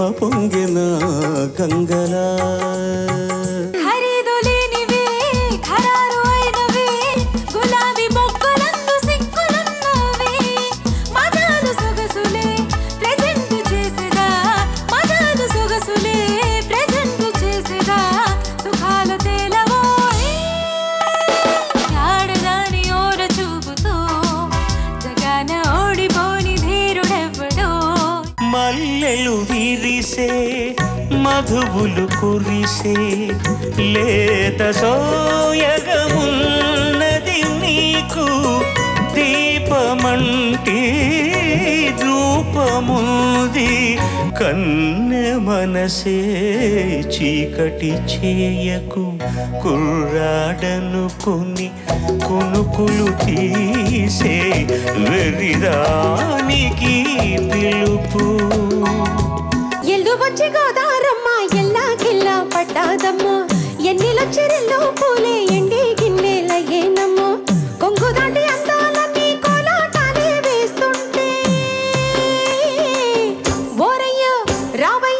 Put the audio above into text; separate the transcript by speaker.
Speaker 1: పొంగిన గంగలా
Speaker 2: ఖరీదు లేనివే ఖరారు అయినవే గులాబీ మొక్కలందు సిక్కులున్నవే మజాలు సొగసులే ప్రెజెంట్ చేసేదా మజాలు సొగసులే ప్రెజెంట్ చేసేదా సుఖాలు తేలవోయ్ ఆడదాని ఓర చూపుతో జగాన ఓడిపోని ధీరుడెవ్వడో
Speaker 1: మల్లెలు విరిసే మధువులు కురిసే లేత సోయగమున్నది నీకు దీపమంటి రూపముంది కన్నె మనసే చీకటి చేయకు కుర్రాడనుకుని కునుకులు తీసే వెరిదానికి పిలుపు
Speaker 2: ఎల్లు వచ్చి గోదారమ్మ ఎల్లా గిల్లా పట్టాదమ్మ ఎన్నిలొచ్చిరెల్లో పూలే ఎండి గిన్నెలయ్యేనమ్మ కొంగు దాటి అందాలన్నీ కోలాటాలే వేస్తుంటే ఓరయ్య రావయ్య